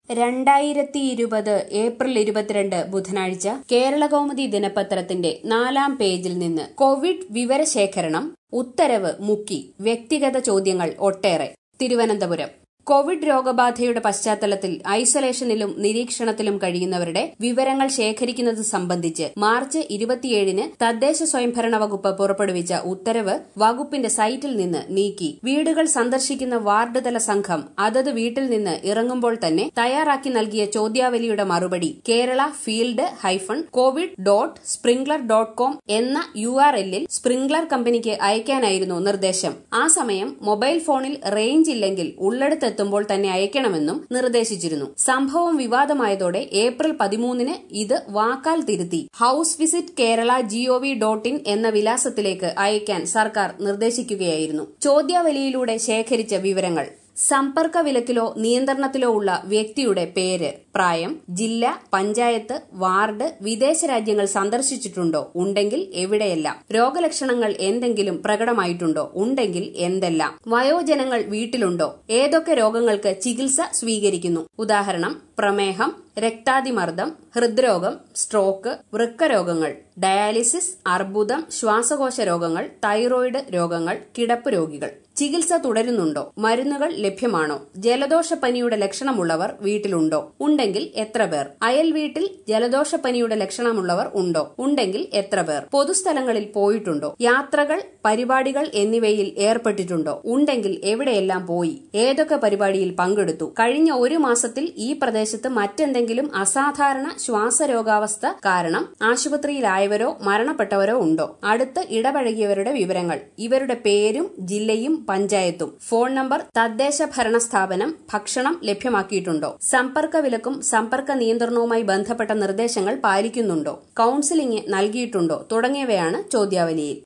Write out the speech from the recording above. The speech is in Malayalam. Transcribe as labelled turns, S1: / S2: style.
S1: രണ്ടായിരത്തി ഇരുപത് ഏപ്രിൽ ഇരുപത്തിരണ്ട് ബുധനാഴ്ച കേരളകൗമുദി ദിനപത്രത്തിന്റെ നാലാം പേജിൽ നിന്ന് കോവിഡ് വിവരശേഖരണം ഉത്തരവ് മുക്കി വ്യക്തിഗത ചോദ്യങ്ങൾ ഒട്ടേറെ തിരുവനന്തപുരം കോവിഡ് രോഗബാധയുടെ പശ്ചാത്തലത്തിൽ ഐസൊലേഷനിലും നിരീക്ഷണത്തിലും കഴിയുന്നവരുടെ വിവരങ്ങൾ ശേഖരിക്കുന്നത് സംബന്ധിച്ച് മാർച്ച് ഇരുപത്തിയേഴിന് തദ്ദേശ സ്വയംഭരണ വകുപ്പ് പുറപ്പെടുവിച്ച ഉത്തരവ് വകുപ്പിന്റെ സൈറ്റിൽ നിന്ന് നീക്കി വീടുകൾ സന്ദർശിക്കുന്ന വാർഡ് തല സംഘം അതത് വീട്ടിൽ നിന്ന് ഇറങ്ങുമ്പോൾ തന്നെ തയ്യാറാക്കി നൽകിയ ചോദ്യാവലിയുടെ മറുപടി Kerala field hyphen covid dot Sprinklr dot com എന്ന യു ആർ എല്ലിൽ സ്പ്രിംഗ്ലർ കമ്പനിക്ക് അയക്കാനായിരുന്നു നിർദ്ദേശം ആ സമയം മൊബൈൽ ഫോണിൽ റേഞ്ച് ഇല്ലെങ്കിൽ ഉള്ളിടത്തെത്തുമ്പോൾ തന്നെ അയക്കണമെന്നും നിർദ്ദേശിച്ചിരുന്നു സംഭവം വിവാദമായതോടെ ഏപ്രിൽ പതിമൂന്നിന് ഇത് വാക്കാൽ തിരുത്തി house visit Kerala G O V dot in എന്ന വിലാസത്തിലേക്ക് അയക്കാൻ സർക്കാർ നിർദ്ദേശിക്കുകയായിരുന്നു ചോദ്യാവലിയിലൂടെ ശേഖരിച്ച വിവരങ്ങൾ സമ്പർക്ക വിലക്കിലോ നിയന്ത്രണത്തിലോ ഉള്ള വ്യക്തിയുടെ പേര് പ്രായം ജില്ല പഞ്ചായത്ത് വാർഡ് വിദേശ രാജ്യങ്ങൾ സന്ദർശിച്ചിട്ടുണ്ടോ ഉണ്ടെങ്കിൽ എവിടെയെല്ലാം രോഗലക്ഷണങ്ങൾ എന്തെങ്കിലും പ്രകടമായിട്ടുണ്ടോ ഉണ്ടെങ്കിൽ എന്തെല്ലാം വയോജനങ്ങൾ വീട്ടിലുണ്ടോ ഏതൊക്കെ രോഗങ്ങൾക്ക് ചികിത്സ സ്വീകരിക്കുന്നു ഉദാഹരണം പ്രമേഹം രക്താതിമർദ്ദം ഹൃദ്രോഗം സ്ട്രോക്ക് വൃക്കരോഗങ്ങൾ ഡയാലിസിസ് അർബുദം ശ്വാസകോശ രോഗങ്ങൾ തൈറോയിഡ് രോഗങ്ങൾ കിടപ്പ് രോഗികൾ ചികിത്സ തുടരുന്നുണ്ടോ മരുന്നുകൾ ലഭ്യമാണോ ജലദോഷപ്പനിയുടെ ലക്ഷണമുള്ളവർ വീട്ടിലുണ്ടോ ഉണ്ടെങ്കിൽ എത്ര പേർ അയൽ വീട്ടിൽ ജലദോഷപ്പനിയുടെ ലക്ഷണമുള്ളവർ ഉണ്ടോ ഉണ്ടെങ്കിൽ എത്ര പേർ പൊതുസ്ഥലങ്ങളിൽ പോയിട്ടുണ്ടോ യാത്രകൾ പരിപാടികൾ എന്നിവയിൽ ഏർപ്പെട്ടിട്ടുണ്ടോ ഉണ്ടെങ്കിൽ എവിടെയെല്ലാം പോയി ഏതൊക്കെ പരിപാടിയിൽ പങ്കെടുത്തു കഴിഞ്ഞ ഒരു മാസത്തിൽ ഈ പ്രദേശത്ത് മറ്റെന്തെങ്കിലും അസാധാരണ ശ്വാസരോഗാവസ്ഥ കാരണം ആശുപത്രിയിലായവരോ മരണപ്പെട്ടവരോ ഉണ്ടോ അടുത്ത് ഇടപഴകിയവരുടെ വിവരങ്ങൾ ഇവരുടെ പേരും ജില്ലയും പഞ്ചായത്തും ഫോൺ നമ്പർ തദ്ദേശ ഭരണ സ്ഥാപനം ഭക്ഷണം ലഭ്യമാക്കിയിട്ടുണ്ടോ സമ്പർക്ക വിലക്കും സമ്പർക്ക നിയന്ത്രണവുമായി ബന്ധപ്പെട്ട നിർദ്ദേശങ്ങൾ പാലിക്കുന്നുണ്ടോ കൌൺസിലിംഗ് നൽകിയിട്ടുണ്ടോ തുടങ്ങിയവയാണ് ചോദ്യാവലിയിൽ